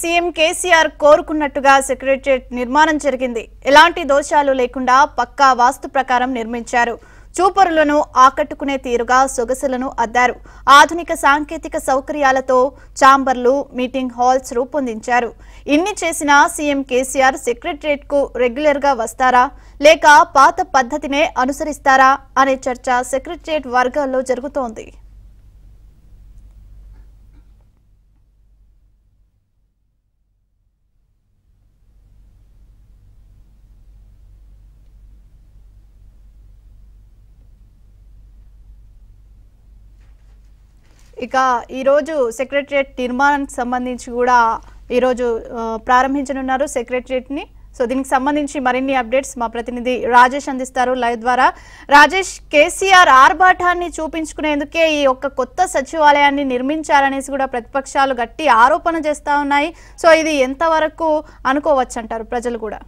CM KCR కోరుకున్నట్టుగా secretariat నిర్మాణం జరిగింది ఎలాంటి దోషాలు లేకుండా పక్కా వాస్తు ప్రకారం నిర్మించారు చూపరులను ఆకట్టుకునే తీరుగా సొగసులను అద్దారు ఆధునిక సాంకేతిక సౌకర్యాలతో చాంబర్లు మీటింగ్ హాల్స్ రూపొందించారు ఇన్ని చేసినా సీఎం కేసీఆర్ సెక్రటరియట్ కు రెగ్యులర్ గా వస్తారా లేక పాత పద్ధతినే అనుసరిస్తారా అనే చర్చ సెక్రటరియట్ వర్గాల్లో జరుగుతోంది ఇక ఈరోజు సెక్రటరియట్ నిర్మాణానికి సంబంధించి కూడా ఈరోజు ఆ, ప్రారంభించనున్నారు సెక్రటరియట్ని సో దీనికి సంబంధించి మరిన్ని అప్డేట్స్ మా ప్రతినిధి రాజేష్ అందిస్తారు లైవ్ ద్వారా రాజేష్ కేసీఆర్ ఆర్భాటాన్ని చూపించుకునేందుకే ఈ ఒక్క కొత్త సచివాలయాన్ని నిర్మించారనేసి కూడా ప్రతిపక్షాలు గట్టి ఆరోపణ చేస్తా ఉన్నాయి సో ఇది ఎంతవరకు అనుకోవచ్చు అంటారు ప్రజలు కూడా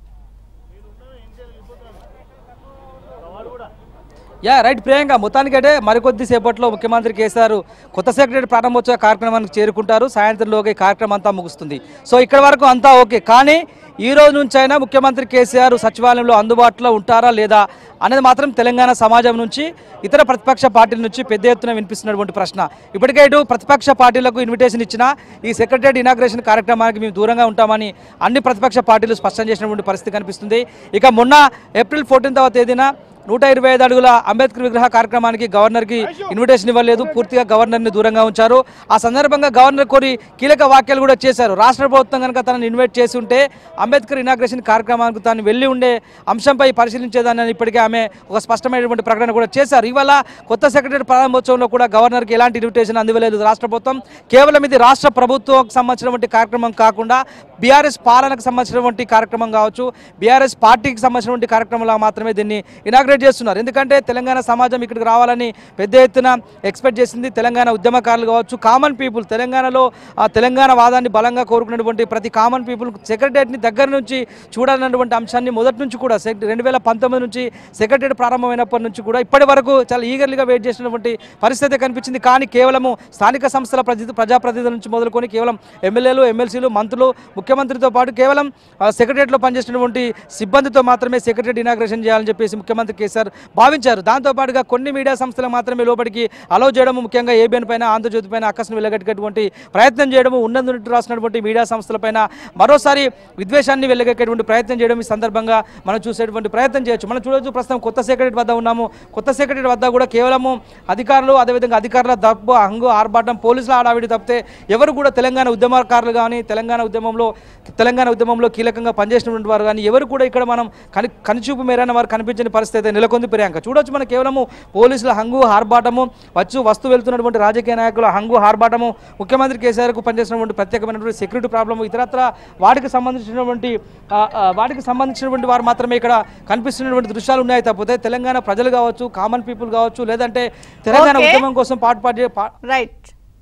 యా రైట్ ప్రియాంక మొత్తానికైతే మరికొద్ది సేపట్లో ముఖ్యమంత్రి కేసీఆర్ కొత్త సెక్రటరీ ప్రారంభోత్సవ కార్యక్రమానికి చేరుకుంటారు సాయంత్రంలోకి ఈ కార్యక్రమం అంతా ముగుస్తుంది సో ఇక్కడ వరకు అంతా ఓకే కానీ ఈ రోజు నుంచి అయినా ముఖ్యమంత్రి కేసీఆర్ సచివాలయంలో అందుబాటులో ఉంటారా లేదా అనేది మాత్రం తెలంగాణ సమాజం నుంచి ఇతర ప్రతిపక్ష పార్టీల నుంచి పెద్ద ఎత్తున వినిపిస్తున్నటువంటి ప్రశ్న ఇప్పటికే ఇటు ప్రతిపక్ష పార్టీలకు ఇన్విటేషన్ ఇచ్చిన ఈ సెక్రటరీ ఇనాగ్రేషన్ కార్యక్రమానికి మేము దూరంగా ఉంటామని అన్ని ప్రతిపక్ష పార్టీలు స్పష్టం చేసినటువంటి పరిస్థితి కనిపిస్తుంది ఇక మొన్న ఏప్రిల్ ఫోర్టీన్తవ తేదీన నూట ఇరవై ఐదు అడుగుల అంబేద్కర్ విగ్రహ కార్యక్రమానికి గవర్నర్కి ఇన్విటేషన్ ఇవ్వలేదు పూర్తిగా గవర్నర్ని దూరంగా ఉంచారు ఆ సందర్భంగా గవర్నర్ కొన్ని కీలక వ్యాఖ్యలు కూడా చేశారు రాష్ట్ర ప్రభుత్వం కనుక తనను ఇన్వైట్ చేసి ఉంటే అంబేద్కర్ ఇనాగ్రేషన్ కార్యక్రమానికి తాను వెళ్ళి ఉండే అంశంపై పరిశీలించేదాన్ని ఇప్పటికే ఆమె ఒక స్పష్టమైనటువంటి ప్రకటన కూడా చేశారు ఇవాళ కొత్త సెక్రటరీ ప్రారంభోత్సవంలో కూడా గవర్నర్కి ఎలాంటి ఇన్విటేషన్ అందివ్వలేదు రాష్ట్ర ప్రభుత్వం కేవలం ఇది రాష్ట్ర ప్రభుత్వం సంబంధించినటువంటి కార్యక్రమం కాకుండా బీఆర్ఎస్ పాలనకు సంబంధించినటువంటి కార్యక్రమం కావచ్చు బీఆర్ఎస్ పార్టీకి సంబంధించినటువంటి కార్యక్రమంలా మాత్రమే దీన్ని ఇనాగ్రేట్ చేస్తున్నారు ఎందుకంటే తెలంగాణ సమాజం ఇక్కడికి రావాలని పెద్ద ఎత్తున ఎక్స్పెక్ట్ చేసింది తెలంగాణ ఉద్యమకారులు కావచ్చు కామన్ పీపుల్ తెలంగాణలో ఆ తెలంగాణ వాదాన్ని బలంగా కోరుకున్నటువంటి ప్రతి కామన్ పీపుల్ సెక్రటరియట్ని దగ్గర నుంచి చూడాలన్నటువంటి అంశాన్ని మొదటి నుంచి కూడా రెండు వేల పంతొమ్మిది నుంచి సెక్రటరియట్ ప్రారంభమైనప్పటి నుంచి కూడా ఇప్పటి వరకు చాలా ఈగర్లీగా వెయిట్ చేసినటువంటి పరిస్థితి కనిపించింది కానీ కేవలము స్థానిక సంస్థల ప్రజ ప్రజాప్రతినిధుల నుంచి మొదలుకొని కేవలం ఎమ్మెల్యేలు ఎమ్మెల్సీలు మంత్రులు ముఖ్యమంత్రితో పాటు కేవలం ఆ, సెక్రటరియట్లో పనిచేసినటువంటి సిబ్బందితో మాత్రమే సెక్రటరీ ఇనాగ్రేషన్ చేయాలని చెప్పేసి ముఖ్యమంత్రి కేసీఆర్ భావించారు దాంతో పాటుగా కొన్ని మీడియా సంస్థలు మాత్రమే లోపలికి అలౌ చేయడము ముఖ్యంగా ఏబిఎన్ పైన ఆంధ్రజ్యోతి పైన అక్కసును వెళ్ళగట్టేటువంటి ప్రయత్నం చేయడము ఉన్నందునట్టు రాసినటువంటి మీడియా సంస్థలపైన మరోసారి విద్వేషాన్ని వెళ్ళగక్కేటువంటి ప్రయత్నం చేయడం ఈ సందర్భంగా మనం చూసేటువంటి ప్రయత్నం చేయొచ్చు మనం చూడొచ్చు ప్రస్తుతం కొత్త సెక్రటరీ వద్ద ఉన్నాము కొత్త సెక్రటరీ వద్ద కూడా కేవలము అధికారులు అదేవిధంగా అధికారుల దప్పు హంగు ఆర్భాటం పోలీసుల ఆడావిడి తప్పితే ఎవరు కూడా తెలంగాణ ఉద్యమకారులు కానీ తెలంగాణ ఉద్యమంలో తెలంగాణ ఉద్యమంలో కీలకంగా పనిచేసినటువంటి వారు కానీ ఎవరు కూడా ఇక్కడ మనం కని కనుచూపు మేరైన వారు కనిపించని పరిస్థితి అయితే నెలకొంది ప్రియాంక చూడొచ్చు మనం కేవలము పోలీసుల హంగు ఆర్భాటము వచ్చు వస్తు వెళ్తున్నటువంటి రాజకీయ నాయకుల హంగు ఆర్భాటము ముఖ్యమంత్రి కేసీఆర్కు పనిచేసినటువంటి ప్రత్యేకమైనటువంటి సెక్యూరిటీ ప్రాబ్లము ఇతరత్ర వాటికి సంబంధించినటువంటి ఆ, ఆ, వాటికి సంబంధించినటువంటి వారు మాత్రమే ఇక్కడ కనిపిస్తున్నటువంటి దృశ్యాలు ఉన్నాయి తప్పితే తెలంగాణ ప్రజలు కావచ్చు కామన్ పీపుల్ కావచ్చు లేదంటే తెలంగాణ Okay. ఉద్యమం కోసం పాటు పాటు పా- రైట్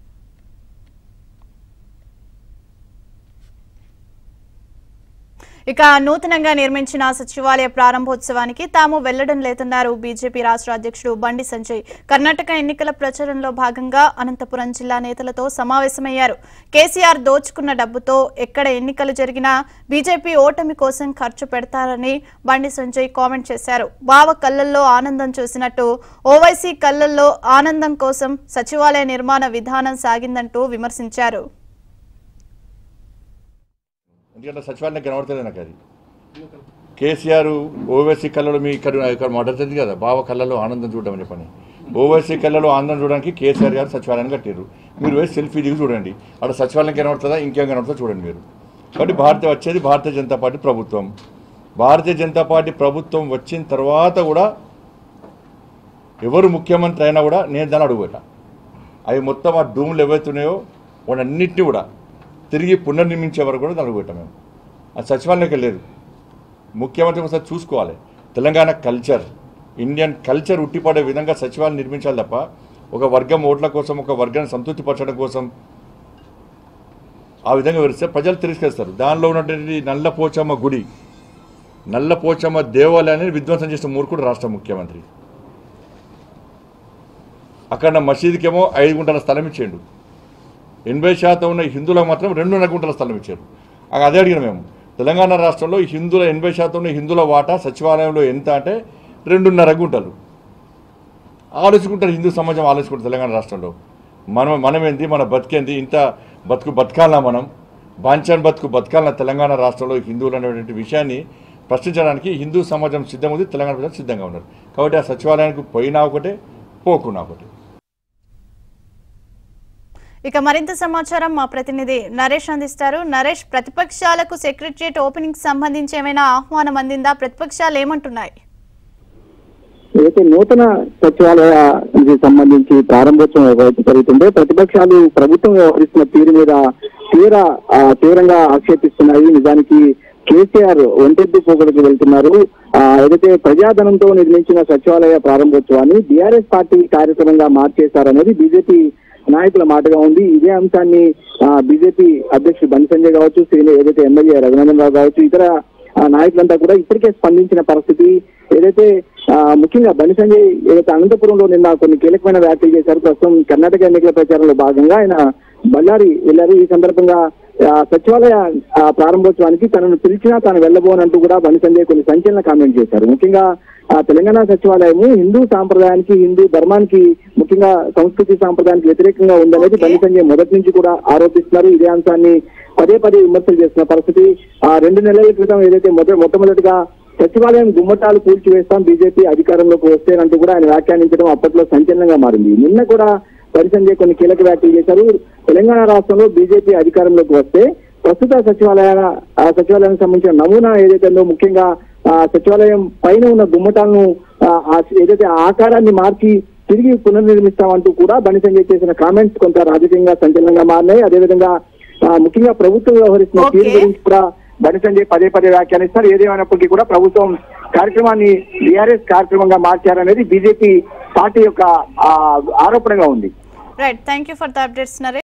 ఇక నూతనంగా నిర్మించిన సచివాలయ ప్రారంభోత్సవానికి తాము వెళ్లడం లేదన్నారు బీజేపీ రాష్ట్ర అధ్యక్షుడు బండి సంజయ్ కర్ణాటక ఎన్నికల ప్రచారంలో భాగంగా అనంతపురం జిల్లా నేతలతో సమావేశమయ్యారు కేసీఆర్ దోచుకున్న డబ్బుతో ఎక్కడ ఎన్నికలు జరిగినా బీజేపీ ఓటమి కోసం ఖర్చు పెడతారని బండి సంజయ్ కామెంట్ చేశారు బావ కళ్ళల్లో ఆనందం చూసినట్టు ఓవైసీ కళ్ళల్లో ఆనందం కోసం సచివాలయ నిర్మాణ విధానం సాగిందంటూ విమర్శించారు ఎందుకంటే సచివాలయం కనబడుతుంది నాకు అది కేసీఆర్ ఓవైసీ కళ్ళలో మీ ఇక్కడ ఇక్కడ మాట్లాడుతుంది కదా బావ కళ్ళలో ఆనందం చూడమని చెప్పని ఓవైసీ కళ్ళలో ఆనందం చూడడానికి కేసీఆర్ గారు సచివాలయం కట్టారు మీరు వేసి సెల్ఫీ దిగి చూడండి అక్కడ సచివాలయం కనబడుతుందా ఇంకేం కనబడుతుందో చూడండి మీరు కాబట్టి భారతీయ వచ్చేది భారతీయ జనతా పార్టీ ప్రభుత్వం భారతీయ జనతా పార్టీ ప్రభుత్వం వచ్చిన తర్వాత కూడా ఎవరు ముఖ్యమంత్రి అయినా కూడా నేను దాన్ని అడుగుతా అవి మొత్తం ఆ డూమ్లు ఏవైతున్నాయో వాటన్నిటిని కూడా తిరిగి పునర్నిర్మించే వరకు కూడా దాన్ని అడుగుతాం మేము అది సచివాలయంకి వెళ్ళలేదు ముఖ్యమంత్రి ఒకసారి చూసుకోవాలి తెలంగాణ కల్చర్ ఇండియన్ కల్చర్ ఉట్టిపడే విధంగా సచివాలయం నిర్మించాలి తప్ప ఒక వర్గం ఓట్ల కోసం ఒక వర్గాన్ని సంతృప్తిపరచడం కోసం ఆ విధంగా వివరిస్తే ప్రజలు తిరస్కరిస్తారు దానిలో ఉన్నటువంటి నల్లపోచమ్మ గుడి నల్లపోచమ్మ దేవాలయాన్ని విధ్వంసం చేసిన మూర్ఖుడు రాష్ట్ర ముఖ్యమంత్రి అక్కడ మసీదుకేమో ఐదు గుంటల స్థలం ఇచ్చేయండు ఎనభై శాతం ఉన్న హిందువులకు మాత్రం రెండున్నర గుంటల స్థలం ఇచ్చారు ఆ అదే అడిగిన మేము తెలంగాణ రాష్ట్రంలో ఈ హిందువుల ఎనభై శాతం ఉన్న హిందువుల వాటా సచివాలయంలో ఎంత అంటే రెండున్నర గుంటలు ఆలోచుకుంటారు హిందూ సమాజం ఆలోచుకుంటారు తెలంగాణ రాష్ట్రంలో మనం మనం ఏంది మన బతికేంది ఇంత బతుకు బతకాలనా మనం బాంఛాన్ బతుకు బతకాలన్న తెలంగాణ రాష్ట్రంలో హిందువులు అనేటువంటి విషయాన్ని ప్రశ్నించడానికి హిందూ సమాజం సిద్ధం ఉంది తెలంగాణ ప్రజలు సిద్ధంగా ఉన్నారు కాబట్టి ఆ సచివాలయానికి పోయినా ఒకటే పోకున్నా ఒకటే ఇక మరింత సమాచారం మా ప్రతినిధి నరేష్ అందిస్తారు నరేష్ ప్రతిపక్షాలకు సెక్రటరియట్ ఓపెనింగ్ సంబంధించి ఏమైనా ఆహ్వానం అందిందా ప్రతిపక్షాలు ఏమంటున్నాయి ఏదైతే నూతన సచివాలయానికి సంబంధించి ప్రారంభోత్సవం ఏవైతే జరుగుతుందో ప్రతిపక్షాలు ప్రభుత్వం వ్యవహరిస్తున్న తీరు మీద తీవ్ర ఆ, తీవ్రంగా ఆక్షేపిస్తున్నాయి నిజానికి కేసీఆర్ ఒంటెద్దు పోగొడుకు వెళ్తున్నారు ఆ, ఏదైతే ప్రజాధనంతో నిర్మించిన సచివాలయ ప్రారంభోత్సవాన్ని బీఆర్ఎస్ పార్టీ కార్యక్రమంగా మార్చేశారనేది బీజేపీ నాయకుల మాటగా ఉంది ఇదే అంశాన్ని బీజేపీ అధ్యక్షుడు బండి సంజయ్ కావచ్చు సీనియర్ ఏదైతే ఎమ్మెల్యే రఘునందన్ రావు కావచ్చు ఇతర ఆ నాయకులంతా కూడా ఇప్పటికే స్పందించిన పరిస్థితి ఏదైతే ఆ, ముఖ్యంగా బండి సంజయ్ ఏదైతే అనంతపురంలో నిన్న కొన్ని కీలకమైన వ్యాఖ్యలు చేశారు ప్రస్తుతం కర్ణాటక ఎన్నికల ప్రచారంలో భాగంగా ఆయన బళ్ళారి వెళ్లారు ఈ సందర్భంగా ఆ, సచివాలయ ఆ, ప్రారంభోత్సవానికి తనను పిలిచినా తాను వెళ్ళబోనంటూ కూడా బండి సంజయ్ కొన్ని సంచలన కామెంట్ చేశారు ముఖ్యంగా ఆ తెలంగాణ సచివాలయము హిందూ సాంప్రదాయానికి హిందూ ధర్మానికి ముఖ్యంగా సంస్కృతి సాంప్రదాయానికి వ్యతిరేకంగా ఉందనేది Okay. బండి సంజయ్ మొదటి నుంచి కూడా ఆరోపిస్తున్నారు ఇదే అంశాన్ని పదే పదే విమర్శలు చేస్తున్న పరిస్థితి ఆ రెండు నెలల క్రితం ఏదైతే మొద మొట్టమొదటిగా సచివాలయం గుమ్మటాలు కూల్చివేస్తాం బీజేపీ అధికారంలోకి వస్తేనంటూ కూడా ఆయన వ్యాఖ్యానించడం అప్పట్లో సంచలనంగా మారింది నిన్న కూడా బండి సంజయ్ కొన్ని కీలక వ్యాఖ్యలు చేశారు తెలంగాణ రాష్ట్రంలో బీజేపీ అధికారంలోకి వస్తే ప్రస్తుత సచివాలయ ఆ సచివాలయానికి సంబంధించిన నమూనా ఏదైతే ఉందో ముఖ్యంగా ఆ సచివాలయం పైన ఉన్న గుమ్మటాలను ఆ, ఆ ఏదైతే ఆ ఆకారాన్ని మార్చి తిరిగి పునర్నిర్మిస్తామంటూ కూడా బండి సంజయ్ చేసిన కామెంట్స్ కొంత రాజకీయంగా సంచలనంగా మారినాయి అదేవిధంగా ఆ, ముఖ్యంగా ప్రభుత్వం వ్యవహరిస్తున్న తీరు Okay. గురించి కూడా బండి సంజయ్ పదే పదే వ్యాఖ్యానిస్తారు ఏదేమైనప్పటికీ కూడా ప్రభుత్వం కార్యక్రమాన్ని బీఆర్ఎస్ కార్యక్రమంగా మార్చారనేది బీజేపీ పార్టీ యొక్క ఆ, ఆరోపణగా ఉంది right thank you for the updates Naresh